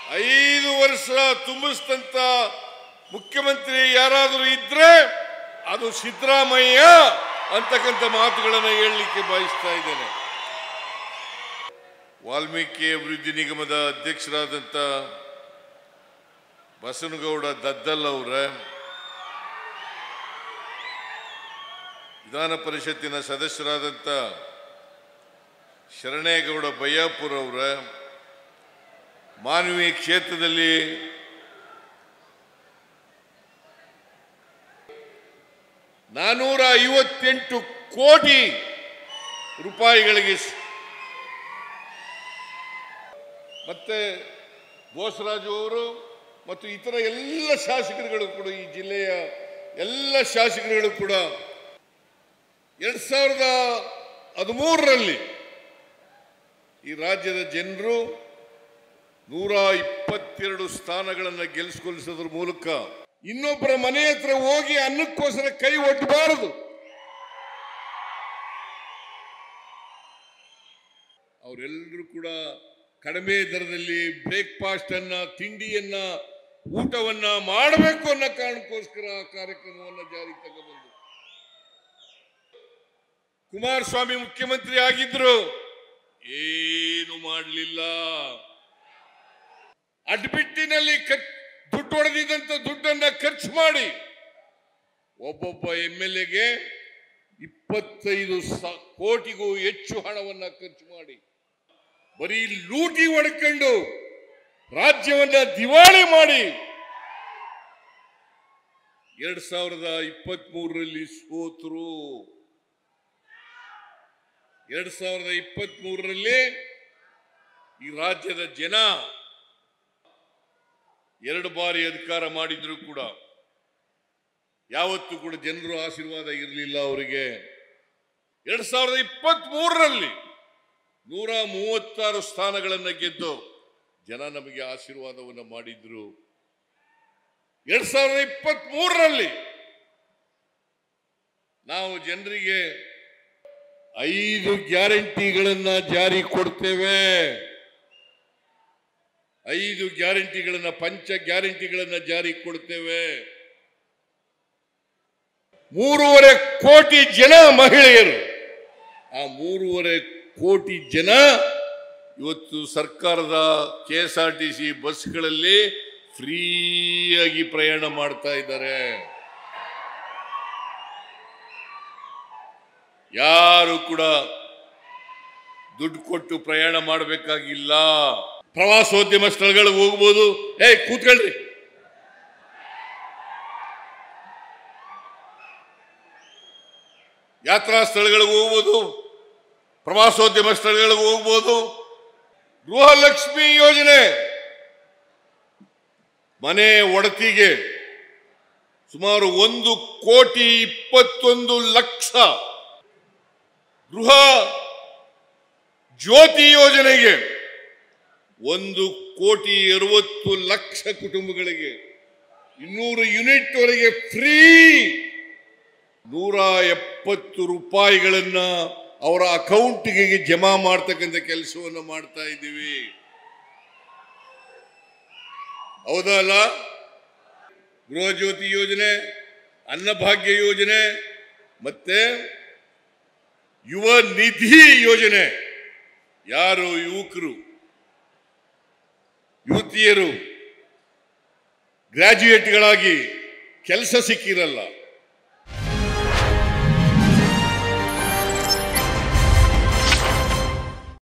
ಐದು ವರ್ಷ ತುಂಬಿಸಿದಂತ ಮುಖ್ಯಮಂತ್ರಿ ಯಾರಾದರೂ ಇದ್ರೆ ಅದು ಸಿದ್ದರಾಮಯ್ಯ ಅಂತಕ್ಕಂಥ ಮಾತುಗಳನ್ನು ಹೇಳಲಿಕ್ಕೆ ಬಯಸ್ತಾ ಇದ್ದೇನೆ ವಾಲ್ಮೀಕಿ ಅಭಿವೃದ್ಧಿ ನಿಗಮದ ಅಧ್ಯಕ್ಷರಾದಂಥ ಬಸನಗೌಡ ದದ್ದಲ್ ಅವರ ವಿಧಾನ ಪರಿಷತ್ತಿನ ಸದಸ್ಯರಾದಂಥ ಶರಣೇಗೌಡ ಬಯ್ಯಾಪುರ ಅವರ ಮಾನವೀಯ ಕ್ಷೇತ್ರದಲ್ಲಿ ನಾನೂರ ಐವತ್ತೆಂಟು ಕೋಟಿ ರೂಪಾಯಿಗಳಿಗೆ ಸ್- ಮತ್ತೆ ಬೋಸರಾಜು ಅವರು ಮತ್ತು ಇತರ ಎಲ್ಲ ಶಾಸಕರುಗಳು ಕೂಡ ಈ ಜಿಲ್ಲೆಯ ಎಲ್ಲ ಶಾಸಕರುಗಳು ಕೂಡ ಎರಡ್ ಸಾವಿರದ ಹದಿಮೂರರಲ್ಲಿ ಈ ರಾಜ್ಯದ ಜನರು ನೂರ ಇಪ್ಪತ್ತೆರಡು ಸ್ಥಾನಗಳನ್ನು ಗೆಲ್ಲಿಸ್ಕೊಳಿಸೋದ್ರ ಮೂಲಕ ಇನ್ನೊಬ್ಬರ ಮನೆ ಹತ್ರ ಹೋಗಿ ಅನ್ನಕ್ಕೋಸ್ಕರ ಕೈ ಒಡ್ಡಬಾರದು ಅವರೆಲ್ಲರೂ ಕೂಡ ಕಡಿಮೆ ದರದಲ್ಲಿ ಬ್ರೇಕ್ಫಾಸ್ಟ್ ಅನ್ನ ತಿಂಡಿಯನ್ನ ಊಟವನ್ನ ಮಾಡಬೇಕು ಅನ್ನೋ ಕಾರಣಕ್ಕೋಸ್ಕರ ಆ ಕಾರ್ಯಕ್ರಮವನ್ನ ಜಾರಿಗೆ ತಗೊಂಡ್ಬಂದು ಕುಮಾರಸ್ವಾಮಿ ಮುಖ್ಯಮಂತ್ರಿ ಆಗಿದ್ರು ಏನು ಮಾಡಲಿಲ್ಲ ಅಡ್ಬಿಟ್ಟಿನಲ್ಲಿ ಖರ್ಚ್- ದುಡ್ಡು ಹೊಡೆದಿದ್ದಂತ ದುಡ್ಡನ್ನ ಖರ್ಚು ಮಾಡಿ ಒಬ್ಬೊಬ್ಬ ಎಂ ಎಲ್ ಎಗೆ ಇಪ್ಪತ್ತೈದು ಸ- ಕೋಟಿಗೂ ಹೆಚ್ಚು ಹಣವನ್ನ ಖರ್ಚು ಮಾಡಿ ಬರೀ ಲೂಟಿ ಹೊಡ್ಕೊಂಡು ರಾಜ್ಯವನ್ನ ದಿವಾಳಿ ಮಾಡಿ ಎರಡ್ ಸಾವಿರದ ಇಪ್ಪತ್ತ್ ಮೂರರಲ್ಲಿ ಸೋತರು ಎರಡ್ ಸಾವಿರದ ಇಪ್ಪತ್ತ್ ಮೂರರಲ್ಲಿ ಈ ರಾಜ್ಯದ ಜನ ಎರಡು ಬಾರಿ ಅಧಿಕಾರ ಮಾಡಿದ್ರು ಕೂಡ ಯಾವತ್ತೂ ಕೂಡ ಜನರು ಆಶೀರ್ವಾದ ಇರಲಿಲ್ಲ ಅವರಿಗೆ ಎರಡ್ ಸಾವಿರದ ಇಪ್ಪತ್ತ್ ಮೂರರಲ್ಲಿ ನೂರ ಮೂವತ್ತಾರು ಸ್ಥಾನಗಳನ್ನು ಗೆದ್ದು ಜನ ನಮಗೆ ಆಶೀರ್ವಾದವನ್ನು ಮಾಡಿದ್ರು ಎರಡ್ ಸಾವಿರದ ಇಪ್ಪತ್ತ್ ಮೂರರಲ್ಲಿ ನಾವು ಜನರಿಗೆ ಐದು ಗ್ಯಾರಂಟಿಗಳನ್ನ ಜಾರಿ ಕೊಡ್ತೇವೆ ಐದು ಗ್ಯಾರಂಟಿಗಳನ್ನ ಪಂಚ ಗ್ಯಾರಂಟಿಗಳನ್ನ ಜಾರಿ ಕೊಡ್ತೇವೆ ಮೂರುವರೆ ಕೋಟಿ ಜನ ಮಹಿಳೆಯರು ಆ ಮೂರುವರೆ ಕೋಟಿ ಜನ ಇವತ್ತು ಸರ್ಕಾರದ K S R T C ಬಸ್ಗಳಲ್ಲಿ ಫ್ರೀಯಾಗಿ ಪ್ರಯಾಣ ಮಾಡ್ತಾ ಇದ್ದಾರೆ ಯಾರು ಕೂಡ ದುಡ್ಡು ಕೊಟ್ಟು ಪ್ರಯಾಣ ಮಾಡಬೇಕಾಗಿಲ್ಲ ಪ್ರವಾಸೋದ್ಯಮ ಸ್ಥಳಗಳಿಗೆ ಹೋಗ್ಬೋದು ಏ ಕೂತ್ಕೊಳ್ರಿ ಯಾತ್ರಾ ಸ್ಥಳಗಳಿಗೆ ಹೋಗ್ಬೋದು ಪ್ರವಾಸೋದ್ಯಮ ಸ್ಥಳಗಳಿಗೆ ಹೋಗ್ಬೋದು ಗೃಹಲಕ್ಷ್ಮಿ ಯೋಜನೆ ಮನೆ ಒಡತಿಗೆ ಸುಮಾರು ಒಂದು ಕೋಟಿ ಇಪ್ಪತ್ತೊಂದು ಲಕ್ಷ ಗೃಹ ಜ್ಯೋತಿ ಯೋಜನೆಗೆ ಒಂದು ಕೋಟಿ ಅರವತ್ತು ಲಕ್ಷ ಕುಟುಂಬಗಳಿಗೆ ಇನ್ನೂರು ಯೂನಿಟ್ ವರೆಗೆ ಫ್ರೀ ನೂರ ಎಪ್ಪತ್ತು ರೂಪಾಯಿಗಳನ್ನ ಅವರ ಅಕೌಂಟ್ಗೆ ಜಮಾ ಮಾಡ್ತಕ್ಕಂಥ ಕೆಲಸವನ್ನು ಮಾಡ್ತಾ ಇದ್ದೀವಿ ಹೌದಾ ಅಲ್ಲ ಗೃಹ ಜ್ಯೋತಿ ಯೋಜನೆ ಅನ್ನಭಾಗ್ಯ ಯೋಜನೆ ಮತ್ತೆ ಯುವ ನಿಧಿ ಯೋಜನೆ ಯಾರು ಯುವಕರು ಯುವತಿಯರು ಗ್ರಾಜ್ಯುಯೇಟ್ಗಳಾಗಿ ಕೆಲಸ ಸಿಕ್ಕಿರಲ್ಲ